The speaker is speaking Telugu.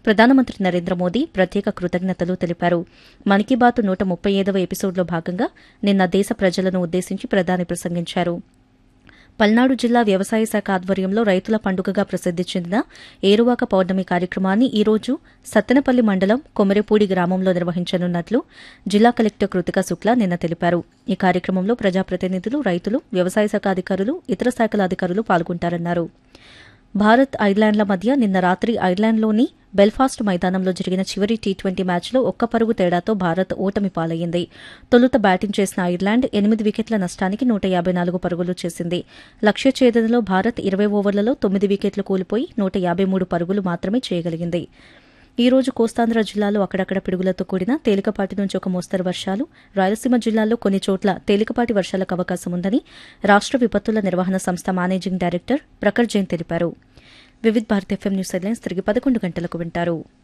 ప్రధానమంత్రి నరేంద్ర మోదీ ప్రత్యేక కృతజ్ఞతలు తెలిపారు మన్ కీ బాత్ నూట ముప్పై ఐదవ ఎపిసోడ్లో భాగంగా నిన్న దేశ ప్రజలను ఉద్దేశించి ప్రధాని ప్రసంగించారు పల్నాడు జిల్లా వ్యవసాయ శాఖ ఆధ్వర్యంలో రైతుల పండుగగా ప్రసిద్ది చెందిన ఏరువాక పౌర్ణమి కార్యక్రమాన్ని ఈ రోజు సత్తెనపల్లి మండలం కొమరెపూడి గ్రామంలో నిర్వహించనున్నట్లు జిల్లా కలెక్టర్ కృతికా శుక్లా నిన్న తెలిపారు ఈ కార్యక్రమంలో ప్రజాప్రతినిధులు రైతులు వ్యవసాయ శాఖ అధికారులు ఇతర శాఖల అధికారులు పాల్గొంటారన్నారు భారత్ ఐర్లాండ్ల మధ్య నిన్న రాత్రి ఐర్లాండ్లోని బెల్ఫాస్ట్ మైదానంలో జరిగిన చివరి టీ ట్వంటీ మ్యాచ్లో ఒక్క పరుగు తేడాతో భారత్ ఓటమి పాలయ్యింది తొలుత బ్యాటింగ్ చేసిన ఐర్లాండ్ ఎనిమిది వికెట్ల నష్టానికి నూట యాబై నాలుగు పరుగులు చేసింది లక్ష్య ఛేదనలో భారత్ ఇరవై ఓవర్లలో తొమ్మిది వికెట్లు కోల్పోయి నూట యాబై మూడు పరుగులు మాత్రమే చేయగలిగింది ఈ రోజు కోస్తాంధ్ర జిల్లాలో అక్కడక్కడ పిడుగులతో కూడిన తేలికపాటి నుంచి ఒక మోస్తరు వర్షాలు రాయలసీమ జిల్లాల్లో కొన్ని చోట్ల తేలికపాటి వర్షాలకు అవకాశం ఉందని రాష్ట విపత్తుల నిర్వహణ సంస్థ మేనేజింగ్ డైరెక్టర్ ప్రఖర్ జైన్ తెలిపారు Vividh Bharat FM news headlines తిరిగి పదకొండు గంటలకు వింటారు